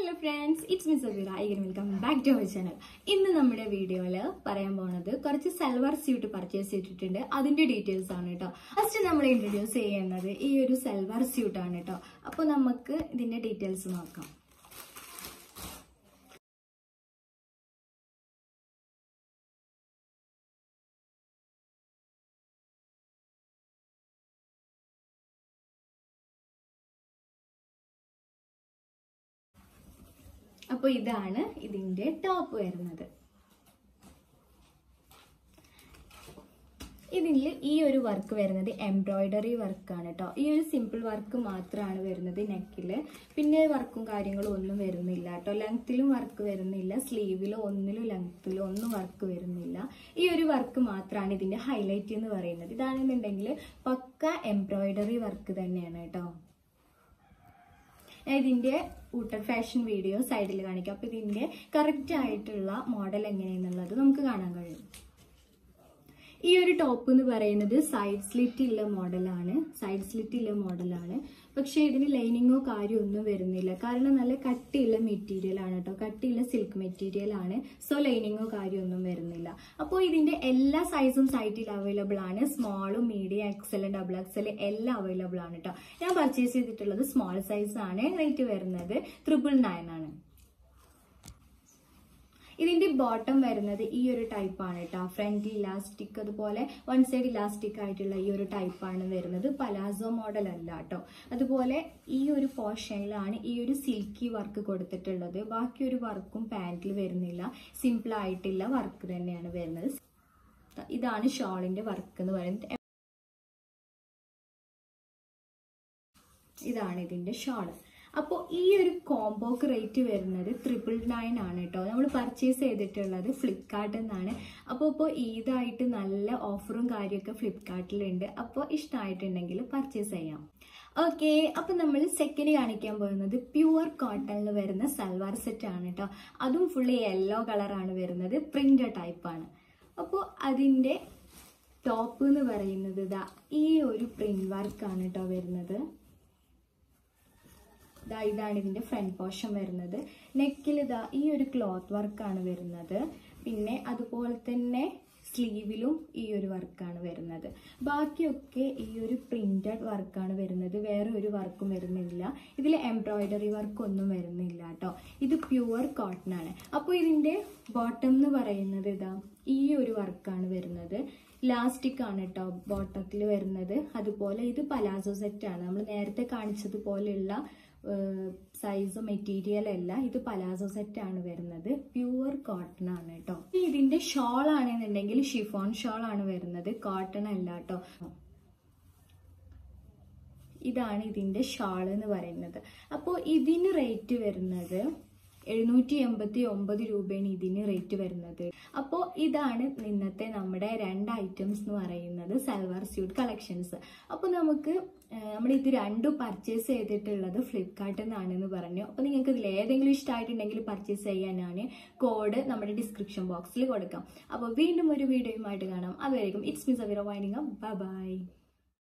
hello friends it's miss Sabira again welcome back to our channel ഇന്ന് നമ്മുടെ വീഡിയോയിൽ പറയാൻ പോണത് കുറച്ച് സൽവാർ സ്യൂട്ട് പർച്ചേസ് ചെയ്തിട്ടുണ്ട് അതിന്റെ ഡീറ്റെയിൽസ് ആണ് കേട്ടോ ഫസ്റ്റ് നമ്മൾ ഇൻട്രൊഡ്യൂസ് ചെയ്യുന്നത് ഈ ഒരു സൽവാർ സ്യൂട്ട് ആണ് കേട്ടോ അപ്പോൾ നമുക്ക് ഇതിന്റെ ഡീറ്റെയിൽസ് നോക്കാം അപ്പോൾ ഇതാണ് ഇതിന്റെ ടോപ്പ് വരുന്നത് ഇതിൽ ഈ ഒരു വർക്ക് വരുന്നത് എംബ്രോയിഡറി വർക്കാണ് കേട്ടോ ഈ ഒരു സിമ്പിൾ വർക്ക് മാത്രമാണ് വരുന്നത് നെക്കിൽ പിന്നെ വർക്കും കാര്യങ്ങളും ഒന്നും വരുന്നില്ല കേട്ടോ ലെങ്ത്തിലും വർക്ക് വരുന്നില്ല സ്ലീവിലോ ഒന്നിലും ലെങ്ത്തിലോ ഒന്നും വർക്ക് വരുന്നില്ല ഈ ഒരു വർക്ക് മാത്രമാണ് ഇതിന്റെ ഹൈലൈറ്റ് എന്ന് പറയുന്നത് ഇതാണെന്നുണ്ടെങ്കിൽ പക്ക എംബ്രോയിഡറി വർക്ക് തന്നെയാണ് കേട്ടോ ഞാൻ ഇതിന്റെ ഊട്ടർ ഫാഷൻ വീഡിയോ സൈഡിൽ കാണിക്കാം അപ്പൊ ഇതിന്റെ കറക്റ്റ് ആയിട്ടുള്ള മോഡൽ എങ്ങനെയെന്നുള്ളത് നമുക്ക് കാണാൻ കഴിയും ഈ ഒരു ടോപ്പ് എന്ന് പറയുന്നത് സൈഡ് സ്ലിറ്റ് ഉള്ള മോഡലാണ് സൈഡ് സ്ലിറ്റ് ഉള്ള മോഡലാണ് പക്ഷെ ഇതിന് ലൈനിങ്ങോ കാര്യമോ ഒന്നും വരുന്നില്ല കാരണം നല്ല കട്ടിയുള്ള മെറ്റീരിയൽ ആണ് കേട്ടോ കട്ടിയുള്ള സിൽക്ക് മെറ്റീരിയൽ ആണ് സോ ലൈനിങ്ങോ കാര്യമൊന്നും വരുന്നില്ല അപ്പോൾ ഇതിന്റെ എല്ലാ സൈസും സൈറ്റിൽ അവൈലബിൾ ആണ് സ്മോളും മീഡിയം എക്സൽ ഡബിൾ എക്സൽ എല്ലാം അവൈലബിൾ ആണ് കേട്ടോ ഞാൻ പർച്ചേസ് ചെയ്തിട്ടുള്ളത് സ്മോൾ സൈസ് ആണ് റേറ്റ് വരുന്നത് ട്രിപ്പിൾ നയൻ ആണ് ഇതിന്റെ ബോട്ടം വരുന്നത് ഈ ഒരു ടൈപ്പാണ് കേട്ടോ ഫ്രണ്ട് ഇലാസ്റ്റിക് അതുപോലെ വൺ സൈഡ് ഇലാസ്റ്റിക് ആയിട്ടുള്ള ഈ ഒരു ടൈപ്പാണ് വരുന്നത് പലാസോ മോഡൽ അല്ല കേട്ടോ അതുപോലെ ഈ ഒരു പോർഷനിലാണ് ഈ ഒരു സിൽക്കി വർക്ക് കൊടുത്തിട്ടുള്ളത് ബാക്കി ഒരു വർക്കും പാൻറ്റിൽ വരുന്നില്ല സിമ്പിൾ ആയിട്ടുള്ള വർക്ക് തന്നെയാണ് വരുന്നത് ഇതാണ് ഷോളിന്റെ വർക്ക് എന്ന് പറയുന്നത് ഇതാണ് ഇതിന്റെ ഷോൾ അപ്പോൾ ഈ ഒരു കോംബോക്ക് റേറ്റ് വരുന്നത് ട്രിപ്പിൾ നയൻ ആണ് കേട്ടോ നമ്മൾ പർച്ചേസ് ചെയ്തിട്ടുള്ളത് ഫ്ലിപ്കാർട്ടിൽ നിന്നാണ് അപ്പോൾ ഇപ്പോൾ ഈദായിട്ട് നല്ല ഓഫറും കാര്യമൊക്കെ ഫ്ലിപ്കാർട്ടിലുണ്ട് അപ്പോൾ ഇഷ്ടമായിട്ടുണ്ടെങ്കിൽ പർച്ചേസ് ചെയ്യാം ഓക്കെ അപ്പം നമ്മൾ സെക്കൻഡ് കാണിക്കാൻ പോകുന്നത് പ്യുവർ കോട്ടണിൽ വരുന്ന സൽവാർ സെറ്റ് ആണ് കേട്ടോ അതും ഫുള്ളി യെല്ലോ കളറാണ് വരുന്നത് പ്രിന്റ് ടൈപ്പാണ് അപ്പോൾ അതിൻ്റെ ടോപ്പ് എന്ന് പറയുന്നത് ഇതാ ഈ ഒരു പ്രിന്റ് വർക്കാണ് കേട്ടോ വരുന്നത് ഇതാ ഇതാണ് ഇതിന്റെ ഫ്രണ്ട് പോർഷൻ വരുന്നത് നെക്കിൽ ഇതാ ഈ ഒരു ക്ലോത്ത് വർക്കാണ് വരുന്നത് പിന്നെ അതുപോലെ തന്നെ സ്ലീവിലും ഈ ഒരു വർക്കാണ് വരുന്നത് ബാക്കിയൊക്കെ ഈ ഒരു പ്രിന്റഡ് വർക്കാണ് വരുന്നത് വേറെ ഒരു വർക്കും വരുന്നില്ല ഇതിൽ എംബ്രോയിഡറി വർക്ക് ഒന്നും വരുന്നില്ല കേട്ടോ ഇത് പ്യുവർ കോട്ടൺ ആണ് അപ്പോൾ ഇതിന്റെ ബോട്ടം എന്ന് പറയുന്നത് ഇതാ ഈ ഒരു വർക്കാണ് വരുന്നത് ലാസ്റ്റിക് ആണ് കേട്ടോ ബോട്ടത്തിൽ വരുന്നത് അതുപോലെ ഇത് പലാസോ സെറ്റ് ആണ് നമ്മൾ നേരത്തെ കാണിച്ചതുപോലെയുള്ള സൈസ് മെറ്റീരിയൽ അല്ല ഇത് പലാസോ സെറ്റ് ആണ് വരുന്നത് പ്യുവർ കോട്ടൺ ആണ് കേട്ടോ ഇതിന്റെ ഷോൾ ആണെന്നുണ്ടെങ്കിൽ ഷിഫോൺ ഷോൾ ആണ് വരുന്നത് കോട്ടൺ അല്ല കേട്ടോ ഇതാണ് ഇതിന്റെ ഷാൾ എന്ന് പറയുന്നത് അപ്പോൾ ഇതിന് റേറ്റ് വരുന്നത് എഴുന്നൂറ്റി എൺപത്തി ഒമ്പത് രൂപയാണ് ഇതിന് റേറ്റ് വരുന്നത് അപ്പോൾ ഇതാണ് ഇന്നത്തെ നമ്മുടെ രണ്ട് ഐറ്റംസ് എന്ന് പറയുന്നത് സൽവാർ സ്യൂട്ട് കളക്ഷൻസ് അപ്പോൾ നമുക്ക് നമ്മൾ ഇത് രണ്ടും പർച്ചേസ് ചെയ്തിട്ടുള്ളത് ഫ്ലിപ്കാർട്ടിൽ നിന്നാണെന്ന് പറഞ്ഞു അപ്പോൾ നിങ്ങൾക്ക് ഇതിൽ ഏതെങ്കിലും ഇഷ്ടമായിട്ടുണ്ടെങ്കിൽ പർച്ചേസ് ചെയ്യാനാണ് കോഡ് നമ്മുടെ ഡിസ്ക്രിപ്ഷൻ ബോക്സിൽ കൊടുക്കാം അപ്പോൾ വീണ്ടും ഒരു വീഡിയോയുമായിട്ട് കാണാം അതുവരെയും ഇറ്റ്സ് മിസ് അവീറോ വൈൻഡിങ് ബൈ ബൈ